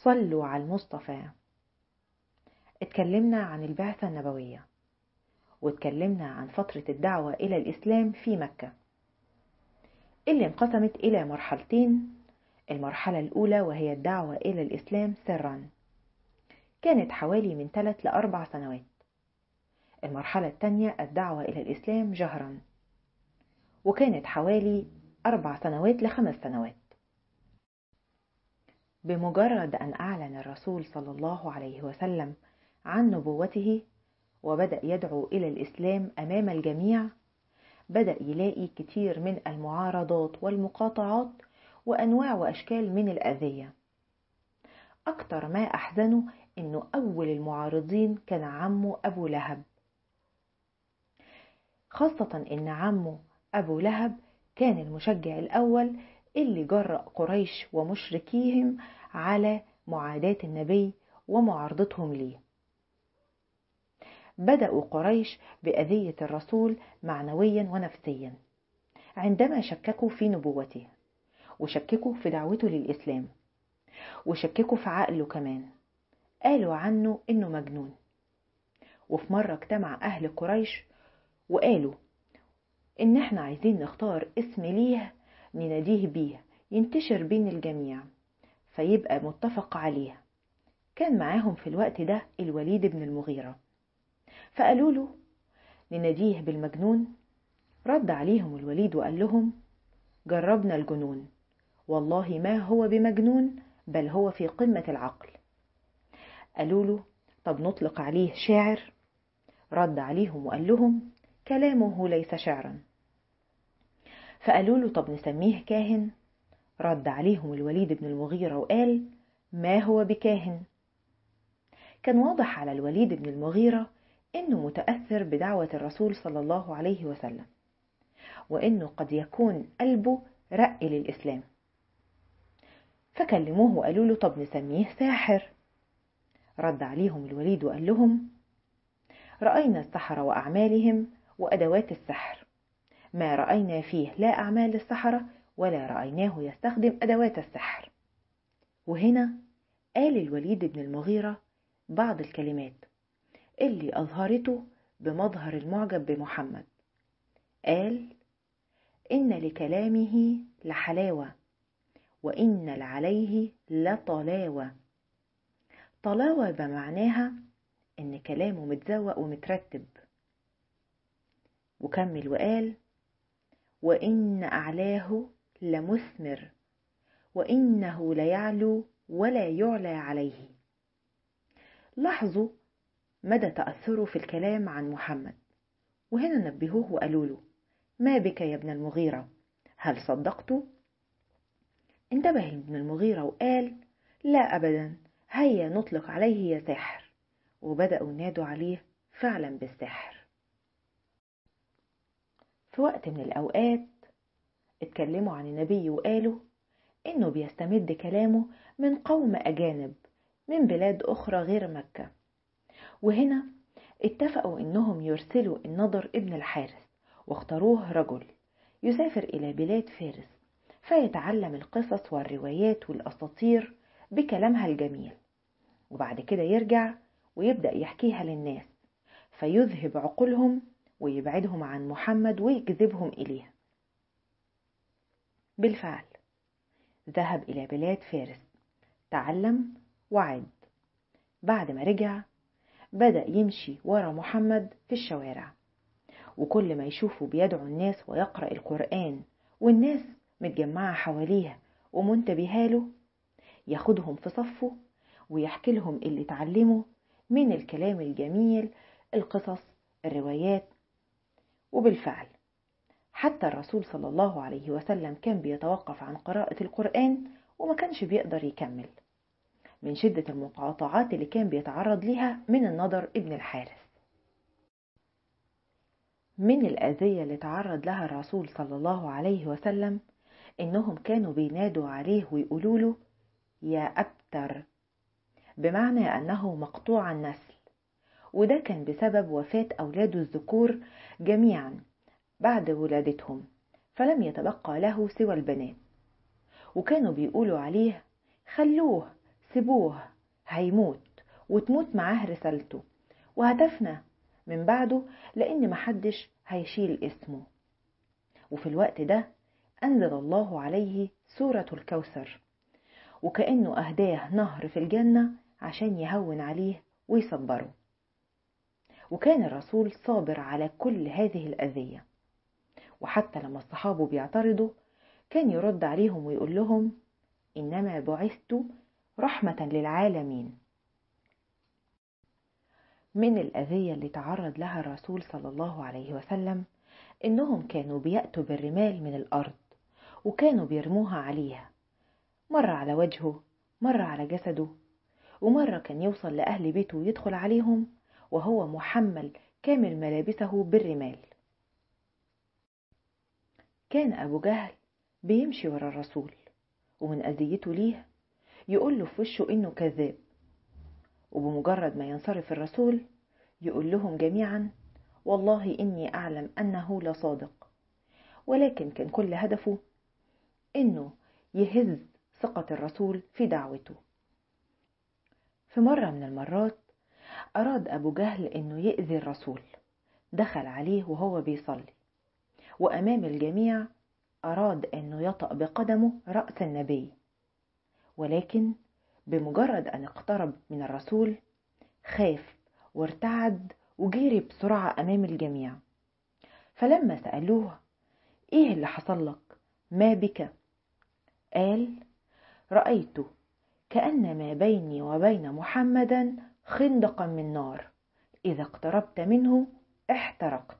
صلوا على المصطفى اتكلمنا عن البعثة النبوية واتكلمنا عن فترة الدعوة إلى الإسلام في مكة اللي انقسمت إلى مرحلتين المرحلة الأولى وهي الدعوة إلى الإسلام سرا كانت حوالي من ثلاث لأربع سنوات المرحلة الثانية الدعوة إلى الإسلام جهرا وكانت حوالي أربع سنوات لخمس سنوات بمجرد أن أعلن الرسول صلى الله عليه وسلم عن نبوته وبدأ يدعو إلى الإسلام أمام الجميع بدأ يلاقي كتير من المعارضات والمقاطعات وأنواع وأشكال من الأذية أكتر ما أحزنه أنه أول المعارضين كان عمه أبو لهب خاصة أن عمه أبو لهب كان المشجع الأول اللي جرأ قريش ومشركيهم على معاداة النبي ومعارضتهم ليه بدأوا قريش بأذية الرسول معنويا ونفسيا عندما شككوا في نبوته وشككوا في دعوته للإسلام وشككوا في عقله كمان قالوا عنه إنه مجنون وفي مرة اجتمع أهل قريش وقالوا إن إحنا عايزين نختار اسم ليه نناديه بيه ينتشر بين الجميع فيبقى متفق عليه كان معاهم في الوقت ده الوليد بن المغيرة فقالوا له نناديه بالمجنون رد عليهم الوليد وقال لهم جربنا الجنون والله ما هو بمجنون بل هو في قمة العقل قالوا له طب نطلق عليه شاعر رد عليهم وقال لهم كلامه ليس شعرا فقالوا له طب نسميه كاهن رد عليهم الوليد بن المغيرة وقال ما هو بكاهن كان واضح على الوليد بن المغيرة انه متأثر بدعوة الرسول صلى الله عليه وسلم وانه قد يكون قلبه رق للإسلام فكلموه وقالوا له طب نسميه ساحر رد عليهم الوليد وقال لهم رأينا السحرة وأعمالهم وأدوات السحر ما رأينا فيه لا أعمال السحرة ولا رأيناه يستخدم أدوات السحر وهنا قال الوليد بن المغيرة بعض الكلمات اللي أظهرته بمظهر المعجب بمحمد قال إن لكلامه لحلاوة وإن لعليه لطلاوة طلاوة بمعناها إن كلامه متزوق ومترتب وكمل وقال وإن أعلاه لمثمر وإنه ليعلو ولا يعلى عليه لاحظوا مدى تأثره في الكلام عن محمد وهنا نبهوه وقالوا له ما بك يا ابن المغيرة هل صدقت؟ انتبه ابن المغيرة وقال لا أبدا هيا نطلق عليه يا ساحر وبدأوا ينادوا عليه فعلا بالسحر في وقت من الأوقات اتكلموا عن النبي وقالوا إنه بيستمد كلامه من قوم أجانب من بلاد أخرى غير مكة وهنا اتفقوا إنهم يرسلوا النضر ابن الحارث واختاروه رجل يسافر إلى بلاد فارس فيتعلم القصص والروايات والأساطير بكلامها الجميل وبعد كده يرجع ويبدأ يحكيها للناس فيذهب عقولهم ويبعدهم عن محمد ويجذبهم إليه بالفعل ذهب إلى بلاد فارس تعلم وعد بعد ما رجع بدأ يمشي ورا محمد في الشوارع وكل ما يشوفه بيدعو الناس ويقرأ القرآن والناس متجمعة حواليها ومنتبهة له ياخدهم في صفه ويحكي لهم اللي اتعلمه من الكلام الجميل القصص الروايات وبالفعل حتى الرسول صلى الله عليه وسلم كان بيتوقف عن قراءة القرآن وما كانش بيقدر يكمل من شدة المقاطعات اللي كان بيتعرض لها من النضر ابن الحارث من الأذية اللي تعرض لها الرسول صلى الله عليه وسلم إنهم كانوا بينادوا عليه ويقولوا له يا أبتر بمعنى أنه مقطوع النسل وده كان بسبب وفاة أولاده الذكور جميعا بعد ولادتهم فلم يتبقى له سوى البنات وكانوا بيقولوا عليه خلوه سيبوه هيموت وتموت معاه رسالته وهتفنى من بعده لأن محدش هيشيل اسمه وفي الوقت ده أنزل الله عليه سورة الكوثر وكأنه أهداه نهر في الجنة عشان يهون عليه ويصبره وكان الرسول صابر على كل هذه الأذية وحتى لما الصحابة بيعترضوا كان يرد عليهم ويقول لهم إنما بعثت رحمة للعالمين من الأذية اللي تعرض لها الرسول صلى الله عليه وسلم إنهم كانوا بيأتوا بالرمال من الأرض وكانوا بيرموها عليها مرة على وجهه مرة على جسده ومرة كان يوصل لأهل بيته ويدخل عليهم وهو محمل كامل ملابسه بالرمال كان أبو جهل بيمشي ورا الرسول ومن أذيته ليه يقول له في وشه إنه كذاب وبمجرد ما ينصرف الرسول يقول لهم جميعا والله إني أعلم أنه لصادق ولكن كان كل هدفه إنه يهز ثقة الرسول في دعوته في مرة من المرات أراد أبو جهل إنه يأذي الرسول دخل عليه وهو بيصلي وأمام الجميع أراد إنه يطأ بقدمه رأس النبي ولكن بمجرد أن اقترب من الرسول خاف وارتعد وجري بسرعة أمام الجميع فلما سألوه إيه اللي حصل لك ما بك قال رأيت كأن ما بيني وبين محمدا خندقا من نار إذا اقتربت منه احترقت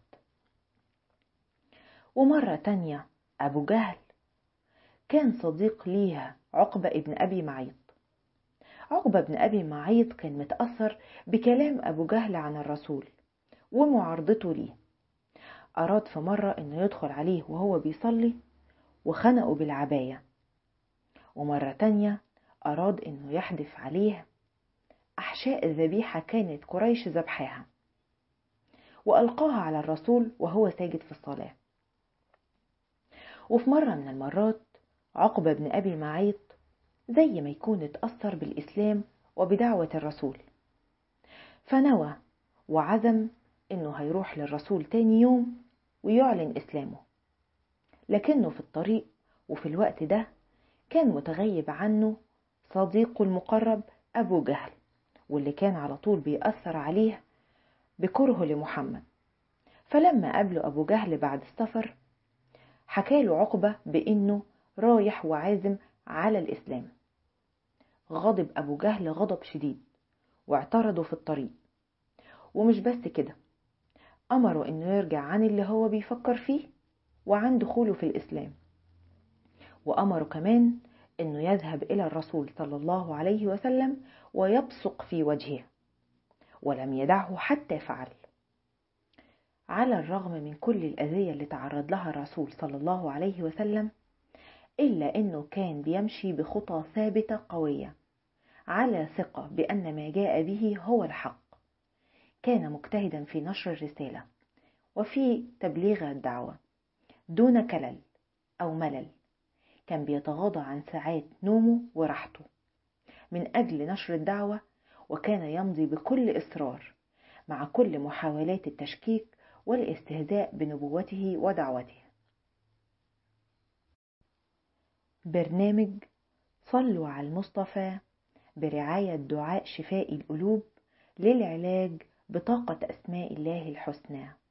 ومرة تانية أبو جهل كان صديق ليها عقبة ابن أبي معيط عقبة بن أبي معيط كان متأثر بكلام أبو جهل عن الرسول ومعارضته ليه أراد في مرة إنه يدخل عليه وهو بيصلي وخنقه بالعباية ومرة تانية أراد إنه يحدف عليه أحشاء الذبيحة كانت قريش ذبحها وألقاها على الرسول وهو ساجد في الصلاة وفي مرة من المرات عقبة بن أبي معيط زي ما يكون اتأثر بالإسلام وبدعوة الرسول فنوى وعزم إنه هيروح للرسول تاني يوم ويعلن إسلامه لكنه في الطريق وفي الوقت ده كان متغيب عنه صديقه المقرب أبو جهل واللي كان على طول بيأثر عليه بكره لمحمد فلما قابله أبو جهل بعد السفر حكاله عقبة بإنه رايح وعازم على الإسلام غضب أبو جهل غضب شديد واعترضه في الطريق ومش بس كده أمره إنه يرجع عن اللي هو بيفكر فيه وعن دخوله في الإسلام وأمره كمان إنه يذهب إلى الرسول صلى الله عليه وسلم ويبصق في وجهه ولم يدعه حتى فعل على الرغم من كل الأذية اللي تعرض لها الرسول صلى الله عليه وسلم إلا أنه كان بيمشي بخطى ثابتة قوية على ثقة بأن ما جاء به هو الحق كان مجتهدا في نشر الرسالة وفي تبليغ الدعوة دون كلل أو ملل كان بيتغاضى عن ساعات نومه وراحته من أجل نشر الدعوة وكان يمضي بكل إصرار مع كل محاولات التشكيك والاستهزاء بنبوته ودعوته برنامج صلوا على المصطفى برعاية دعاء شفاء القلوب للعلاج بطاقة أسماء الله الحسنى